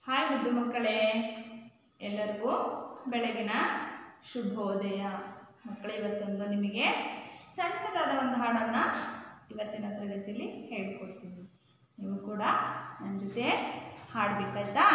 hi ಮುದ್ದು ಮಕ್ಕಳೇ ಎಲ್ಲರಿಗೂ ಬೆಳಗಿನ ಶುಭೋದಯ ಮಕ್ಕಳೇ ಇವತ್ತೊಂದು ನಿಮಗೆ ಸಣ್ಣದಾದ ಒಂದು ಹಾಡನ್ನು ಇವತ್ತಿನ ತರಗತಿಯಲ್ಲಿ ಹೇಳ್ಕೊಡ್ತೀನಿ ನೀವು ಕೂಡ ನನ್ನ ಜೊತೆ ಹಾಡಬೇಕಾಯ್ತಾ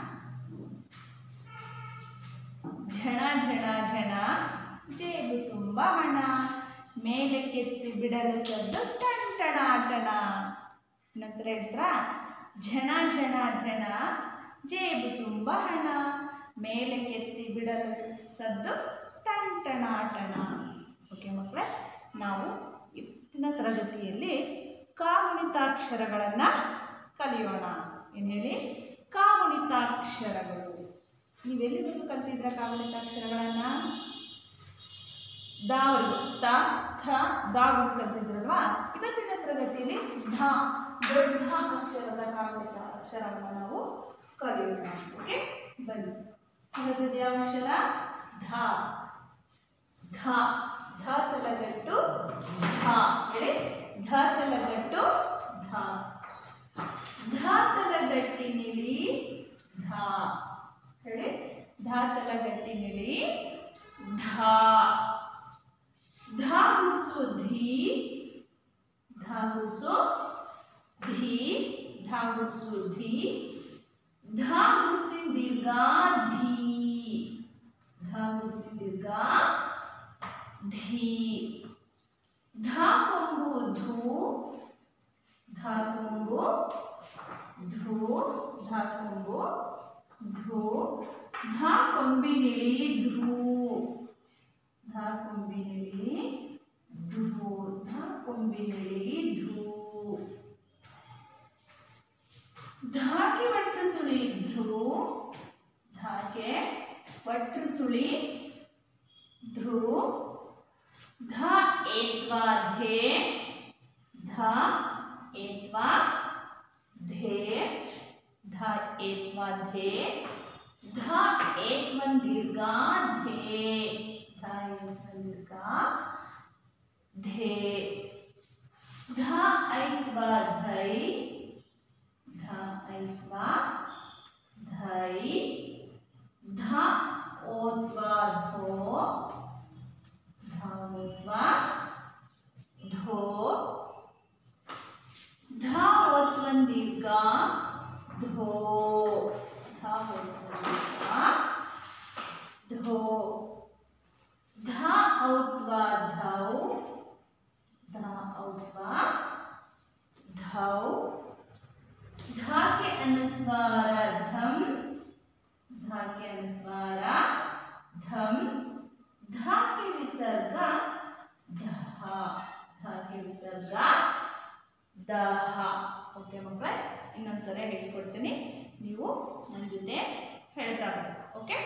ಝಣ ಝಣ ಝಣ ಜೇಬು ತುಂಬ ಹಣ ಮೇಲೆ ಕೆತ್ತಿ ಬಿಡಲು ಸದ್ದು ಟಣ ಟಣ ಇನ್ನೊಂದ್ಸಲ ಹೇಳ್ತೀರಾ ಝಣ ಝಣ ಝಣ ಜೇಬು ತುಂಬ ಹಣ ಮೇಲೆ ಕೆತ್ತಿ ಬಿಡಲು ಸದ್ದು ಟಣ ಟಣ ಟಣ ಓಕೆ ಮಕ್ಕಳೇ ನಾವು ಇವತ್ತಿನ ತರಗತಿಯಲ್ಲಿ ಕಾಗುಣಿತಾಕ್ಷರಗಳನ್ನು ಕಲಿಯೋಣ ಏನು ಹೇಳಿ ಕಾಗುಣಿತಾಕ್ಷರಗಳು ನೀವೆಲ್ಲಿವರೆಗೂ ಕಲ್ತಿದ್ರ ಕಾಗುಣಿತಾಕ್ಷರಗಳನ್ನು ದಾವರೆಗೂ ತ ಥ ದಾವರೆಗೂ ಕಲ್ತಿದ್ರಲ್ವಾ ಇವತ್ತಿನ ತರಗತಿಯಲ್ಲಿ ಧ ದೊಡ್ಡ ಅಕ್ಷರದ ಕಾಗುಣಿತ ಅಕ್ಷರವನ್ನು ನಾವು ಕಲಿಯೋಣ ಓಕೆ ಬನ್ನಿ ಇವತ್ತಿನ ಯಾವ ಅಕ್ಷರ ಧ ಧ ಧ ತಲಗಟ್ಟು ಧ ಹೇಳಿ ಧ ತಲಗಟ್ಟು ಧ ಧ ತಲಗಟ್ಟಿನಿಲಿ ಧ ಹೇಳಿ ಧ ತಲಗಟ್ಟಿನಿಲಿ ಧ ಧ ಗುಡ್ಸು ಧಿ ಧ ಗುಡ್ಸು ಧಿ ಧ ಗುಡ್ಸು ಧಿ ಧ ಗುಡ್ಸಿನ ದೀರ್ಘ ಧೀ ಧ ಗುಡ್ಸಿನ ದೀರ್ಘ ಧೀ ಧ ಕೊಂಬು ಧೂ ಧ ಕೊಂಬು ಧೂ ಧ ಕೊಂಬು ಧೂ ಧ ಕೊಂಬಿನಿಳಿ ಧೂ ಧ ಕೊಂಬಿನಿಳಿ ಧೂ ಧ ಕೊಂಬಿನಿಳಿ ಧೂ ಧಾಕೆ ವಟ್ರು ಸುಳಿ ಧ್ರು ಧಾಕೆ ವಟ್ರು ಸುಳಿ ಧ್ರು ಧ ಏತ್ವಾ ಧೇ ಧ ಏತ್ವಾ ಧೇ ಧ ಏತ್ವಾ ಧೇ ಧ ಏತ್ವನ್ ದೀರ್ಘ ಧೇ ಧ ಏತ್ವನ್ ದೀರ್ಘ ಧೇ ಧ ಐತ್ವಾ ಧೈ ಧ ಐತ್ವಾ ಧೈ ಧ ಓತ್ವಾ ಧೋ ಧ ಓತ್ವಾ ಧೋ ಧ ಓತ್ವನ್ ದೀರ್ಘ ಧೋ ಧ ಓತ್ವನ್ ದೀರ್ಘ ಧೋ ಧ ಔತ್ವಾ ಧೌ ಧ ಔತ್ವಾ ಧೌ ಧಾಕೆ ಅನುಸ್ವಾರ ಧಂ ಧಾಕೆ ಅನುಸ್ವಾರ ಧಂ ಧಾಕೆ ವಿಸರ್ಗ ಧಹ ಧಾಕೆ ವಿಸರ್ಗ ದಹ ಓಕೆ ಮಕ್ಕಳೇ ಇನ್ನೊಂದ್ಸಲ ಹೇಳ್ಕೊಡ್ತೀನಿ ನೀವು ನನ್ನ ಜೊತೆ ಹೇಳ್ತಾ ಬನ್ನಿ ಓಕೆ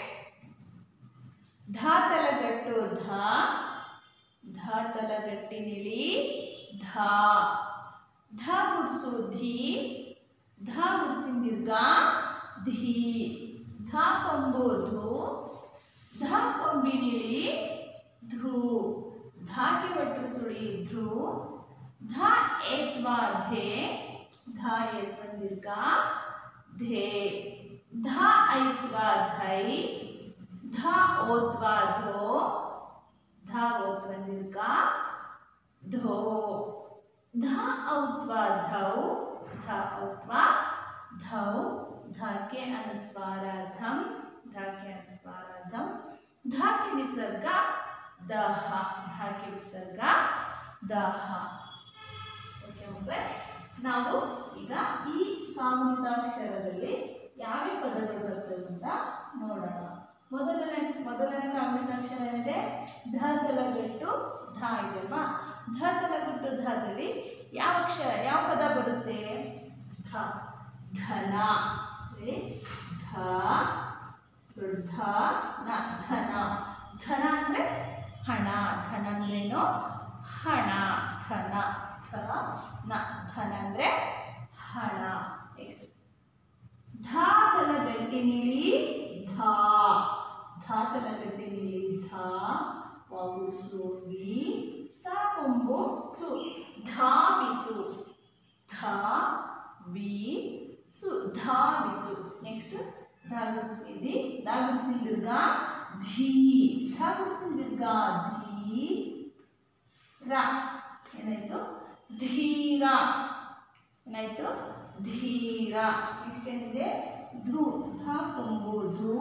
ಧಾತಲಗಟ್ಟು ಧ ಧಾತಲಗಟ್ಟಿನಿಳಿ ಧಾ ಧ ಗುಡ್ಸು ಧಿ ಧ ಗುಡ್ಸಿನ ದೀರ್ಘ ಧೀ ಧ ಕೊಂಬು ಧು ಧ ಕೊಂಬಿನಿಳಿ ಧೂ ಧಾಕೆ ಒಟ್ಟು ಸುಳಿ ಧ್ರು ಧ ಏತ್ವಾ ಧೇ ಧ ಏತ್ವ ದೀರ್ಘ ಧೇ ಧ ಐತ್ವಾ ಧೈ ಧ ಓತ್ವಾ ಧೋ ಧ ಓತ್ವ ದೀರ್ಘ ಧೋ ಧ ಔತ್ವಾ ಧೌ ಧ ಔತ್ವಾ ಧೌ ಧಾಕೆ ಅನುಸ್ವಾರ ಧಂ ಧಾಕೆ ಅನುಸ್ವಾರ ಧಂ ಧಾಕೆ ವಿಸರ್ಗ ದಹ ಧಾಕೆ ವಿಸರ್ಗ ದಹ ಓಕೆ ಮಕ್ಕಳೇ ನಾವು ಈಗ ಈ ಕಾಮುಣಿತಾಕ್ಷರದಲ್ಲಿ ಯಾವ್ಯಾವ ಪದಗಳು ಬರ್ತವೆ ಅಂತ ನೋಡೋಣ ಮೊದಲನೇ ಮೊದಲನೇ ಕಾಮುಣಿತಾಕ್ಷರ ಅಂದರೆ ಧ ತಲಗಟ್ಟು ಧ ಇದೆಯಲ್ವಾ ಧ ತಲಗಟ್ಟು ಧದಲ್ಲಿ ಯಾವ ಅಕ್ಷರ ಯಾವ ಪದ ಬರುತ್ತೆ ಧ ಧನ ಹೇಳಿ ಧ ದೊಡ್ಡ ನ ಧನ ಧನ ಅಂದರೆ ಹಣ ಧನ ಅಂದ್ರೇನು ಹಣ ಧನ ಧನ ನ ಧನ ಅಂದರೆ ಹಣ ನೆಕ್ಸ್ಟ್ ಧಾತಲ ಗಟ್ಟಿನಿಳಿ ಧಾ ಧಾತಲ ಗಟ್ಟಿನಿಳಿ ಧಾ ವಾಗುಸು ವಿ ಸಾಕೊಂಬು ಸು ಧಾವಿಸು ಧ ವಿ ಸು ಧಾವಿಸು ನೆಕ್ಸ್ಟ್ ಧ ಗುಡ್ಸಿ ದಿ ದ ಗುಡ್ಸಿನ ದೀರ್ಘ ಧೀ ಧ ಗುಡ್ಸಿನ ದೀರ್ಘ ಧೀ ರ ಏನಾಯ್ತು ಧೀರ ಏನಾಯ್ತು ಧೀರ ನೆಕ್ಸ್ಟ್ ಏನಿದೆ ಧು ಧ ಕೊಂಬು ಧು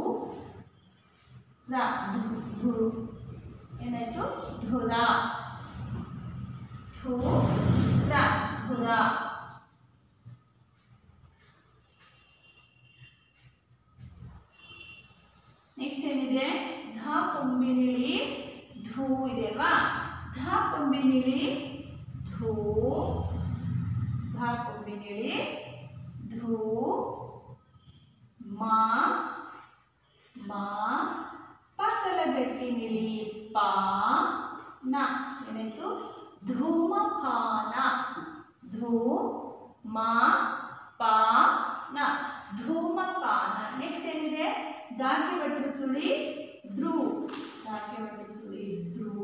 ರ ಧು ಧು ಏನಾಯ್ತು ಧುರ ಧು ರ ಧುರ ನೆಕ್ಸ್ಟ್ ಏನಿದೆ ಧ ಕೊಂಬಿನಿಳಿ ಧೂ ಇದೆ ಅಲ್ವಾ ಧ ಕೊಂಬಿನಿಳಿ ಧೂ ಧ ಕೊಂಬಿನಿಳಿ ಧೂ ಮಾ ಮಾ ಪಕ್ಕದ ಗಟ್ಟಿನಿಳಿ ಪಾ ನ ಏನಾಯ್ತು ಧೂಮಪಾನ ಧೂ ಮಾ ಪಾ ನ ಧೂಮಪಾನ ನೆಕ್ಸ್ಟ್ ಏನಿದೆ ದಾಕೆ ಬಟ್ಟೆ ಸುಳಿ ಧ್ರು ದಾಕೆ ಬಟ್ಟೆ ಸುಳಿ ಧ್ರು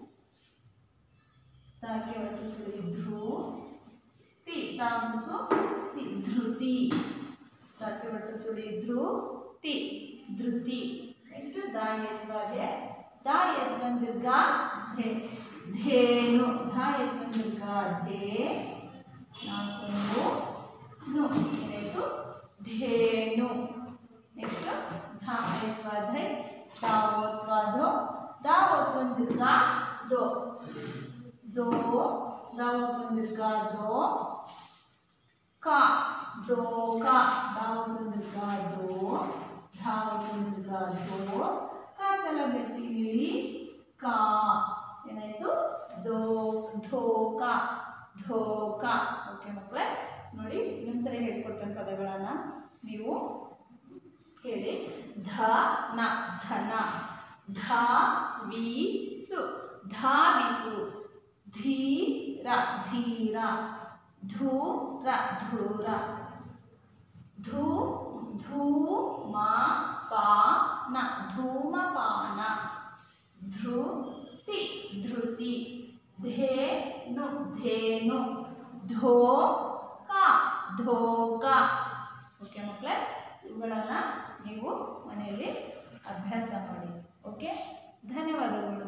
ದಾಕೆ ಬಟ್ಟೆ ಸುಳಿ ಧ್ರು ತಿ ತಾಮಸು ತಿ ಧೃತಿ ದಾಕೆ ಬಟ್ಟೆ ಸುಳಿ ಧ್ರು ತಿ ಧೃತಿ ನೆಕ್ಸ್ಟ್ ದಾ ಎತ್ವಾದೆ ದಾ ಎತ್ವಂದಿರ್ಗ ಧೆ ಧೇನು ಧಾ ಎತ್ವಂದಿರ್ಗ ಧೇ ನಾಲ್ಕು ನು ಏನಾಯ್ತು ಧೇನು ನೆಕ್ಸ್ಟ್ ಧಾ ಎತ್ವಾ ಧೈ ದಾವತ್ವಾ ಧೋ ದಾವತ್ವಂದಿರ್ಗ ದೋ ದೋ ದಾವತ್ವಂದಿರ್ಗ ದೋ ಕ ದೋ ಕ ದಾವತ್ವಂದಿರ್ಗ ದೋ ಧಾವತ್ವಂದಿರ್ಗ ದೋ ಕಾತಲ ಗಟ್ಟಿ ನಿಳಿ ಕಾ ಏನಾಯ್ತು ದೋ ಧೋಕ ಧೋಕ ಓಕೆ ಮಕ್ಕಳೇ ನೋಡಿ ಇನ್ನೊಂದ್ಸರಿ ಹೇಳ್ಕೊಡ್ತೇನೆ ಪದಗಳನ್ನು ನೀವು ಹೇಳಿ ಧ ನ ಧನ ಧ ವೀಸು ಧಾವಿಸು ಧೀರ ಧೀರ ಧೂರ ಧೂರ ಧೂ ಧೂಮ ಪಾನ ಧೂಮಪಾನ ಧೃತಿ ಧೃತಿ ಧೇನು ಧೇನು ಧೋಕ ಧೋಕ ಓಕೆ ಮಕ್ಕಳೇ ಇವುಗಳನ್ನು ನೀವು ಮನೆಯಲ್ಲಿ ಅಭ್ಯಾಸ ಮಾಡಿ ಓಕೆ ಧನ್ಯವಾದಗಳು